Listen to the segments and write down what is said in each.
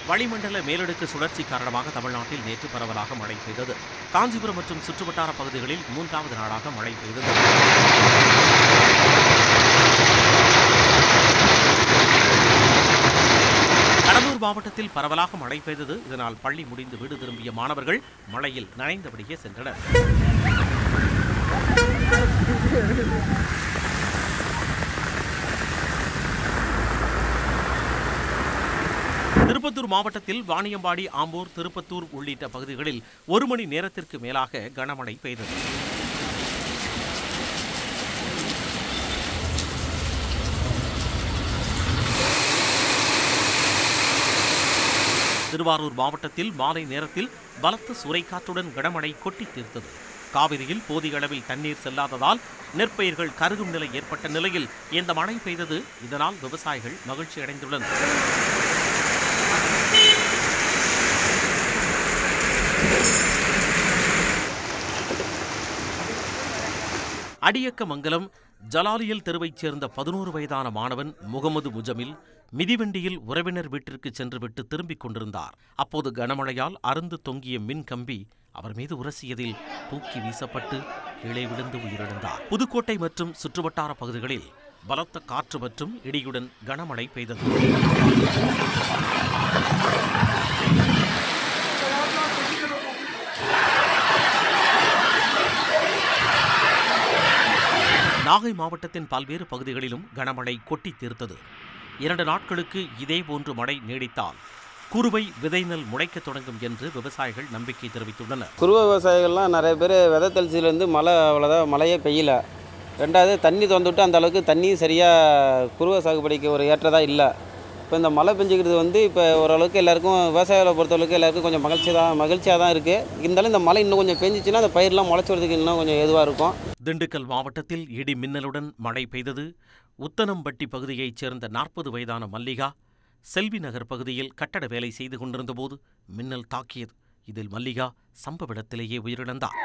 வளிமண்டல மேலடுக்கு சுழற்சி காரணமாக தமிழ்நாட்டில் நேற்று பரவலாக மழை பெய்தது காஞ்சிபுரம் மற்றும் சுற்றுவட்டார பகுதிகளில் மூன்றாவது நாளாக மழை பெய்தது கடலூர் மாவட்டத்தில் பரவலாக மழை பெய்தது இதனால் பள்ளி முடிந்து வீடு திரும்பிய மாணவர்கள் மழையில் நனைந்தபடியே சென்றனர் திருப்பத்தூர் மாவட்டத்தில் வாணியம்பாடி ஆம்பூர் திருப்பத்தூர் உள்ளிட்ட பகுதிகளில் ஒரு மணி நேரத்திற்கு மேலாக கனமழை பெய்தது திருவாரூர் மாவட்டத்தில் மாலை நேரத்தில் பலத்த சூறைக்காற்றுடன் கனமழை கொட்டி தீர்த்தது காவிரியில் போதிய அளவில் தண்ணீர் செல்லாததால் நெற்பயிர்கள் கருகும் நிலை ஏற்பட்ட நிலையில் இந்த மழை பெய்தது இதனால் விவசாயிகள் மகிழ்ச்சி அடைந்துள்ளனர் அடியக்கமங்கலம் ஜலாலியல் தெருவைச் சேர்ந்த பதினோரு வயதான மாணவன் முகமது முஜமில் மிதிவண்டியில் உறவினர் வீட்டிற்கு சென்றுவிட்டு திரும்பிக் கொண்டிருந்தார் அப்போது கனமழையால் அருந்து தொங்கிய மின் கம்பி அவர் மீது உரசியதில் தூக்கி வீசப்பட்டு கீழே விழுந்து உயிரிழந்தார் புதுக்கோட்டை மற்றும் சுற்றுவட்டார பகுதிகளில் பலத்த காற்று மற்றும் இடியுடன் கனமழை பெய்தது நாகை மாவட்டத்தின் பல்வேறு பகுதிகளிலும் கனமழை கொட்டி தீர்த்தது இரண்டு நாட்களுக்கு இதேபோன்று மழை நீடித்தால் குறுவை விதை நெல் முளைக்கத் தொடங்கும் என்று விவசாயிகள் நம்பிக்கை தெரிவித்துள்ளனர் குறுவை விவசாயிகள்லாம் நிறைய பேர் விதை தெளிச்சிலேருந்து மழை அவ்வளோதான் மழையே பெய்யல ரெண்டாவது தண்ணி திறந்துவிட்டு அந்த அளவுக்கு தண்ணியும் சரியாக குறுவை சாகுபடிக்கு ஒரு ஏற்றதாக இல்லை இப்போ இந்த மழை பெஞ்சிக்கிறது வந்து இப்போ ஓரளவுக்கு எல்லாருக்கும் விவசாயிகளை பொறுத்தளவுக்கு எல்லாருக்கும் கொஞ்சம் மகிழ்ச்சி தான் மகிழ்ச்சியாக தான் இருக்குது இருந்தாலும் இந்த மழை இன்னும் கொஞ்சம் பெஞ்சிச்சுன்னா அந்த பயிரெலாம் முளைச்சி வரதுக்கு இன்னும் கொஞ்சம் ஏதுவாக இருக்கும் திண்டுக்கல் மாவட்டத்தில் இடி மின்னலுடன் மழை பெய்தது உத்தனம்பட்டி பகுதியைச் சேர்ந்த நாற்பது வயதான மல்லிகா செல்வி நகர் பகுதியில் கட்டட வேலை செய்து கொண்டிருந்தபோது மின்னல் தாக்கியது இதில் மல்லிகா சம்பவ இடத்திலேயே உயிரிழந்தார்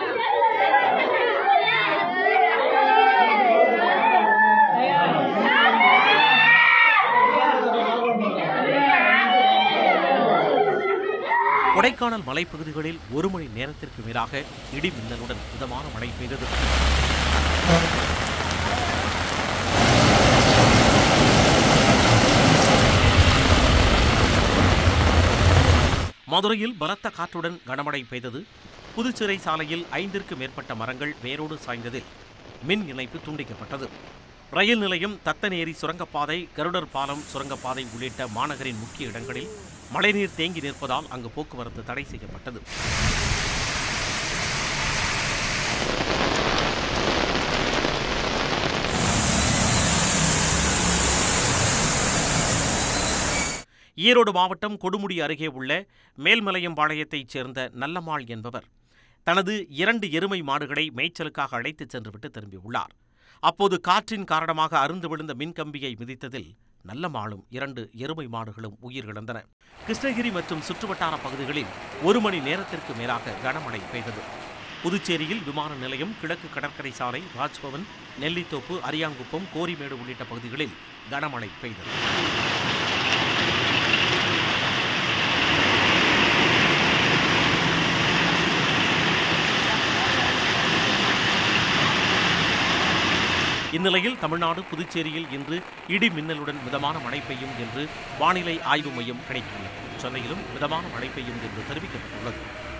கொடைக்கானல் மலைப்பகுதிகளில் ஒரு மணி நேரத்திற்கு மேலாக இடி மின்னலுடன் மிதமான மழை பெய்தது மதுரையில் பலத்த காற்றுடன் கனமழை பெய்தது புதுச்சிறை சாலையில் ஐந்திற்கு மேற்பட்ட மரங்கள் வேரோடு சாய்ந்ததில் மின் இணைப்பு துண்டிக்கப்பட்டது ரயில் நிலையம் தத்தநேரி சுரங்கப்பாதை கருடர் பாலம் சுரங்கப்பாதை உள்ளிட்ட மாநகரின் முக்கிய இடங்களில் மழைநீர் தேங்கி நிற்பதால் அங்கு போக்குவரத்து தடை செய்யப்பட்டது ஈரோடு மாவட்டம் கொடுமுடி அருகே உள்ள மேல்மலையம்பாளையத்தைச் சேர்ந்த நல்லம்மாள் என்பவர் தனது இரண்டு எருமை மாடுகளை மேய்ச்சலுக்காக அழைத்துச் சென்றுவிட்டு திரும்பியுள்ளார் அப்போது காற்றின் காரணமாக அருந்து விழுந்த மின்கம்பியை மிதித்ததில் நல்லம்மாளும் இரண்டு எருமை மாடுகளும் உயிரிழந்தன கிருஷ்ணகிரி மற்றும் சுற்றுவட்டார பகுதிகளில் ஒரு மணி நேரத்திற்கு மேலாக கனமழை பெய்தது புதுச்சேரியில் விமான நிலையம் கிழக்கு கடற்கரை சாலை ராஜ்பவன் நெல்லித்தோப்பு அரியாங்குப்பம் கோரிமேடு உள்ளிட்ட பகுதிகளில் கனமழை பெய்தது இந்நிலையில் தமிழ்நாடு புதுச்சேரியில் இன்று இடி மின்னலுடன் மிதமான மழை பெய்யும் என்று வானிலை ஆய்வு மையம் கணித்துள்ளது சென்னையிலும் மிதமான மழை பெய்யும் என்று தெரிவிக்கப்பட்டுள்ளது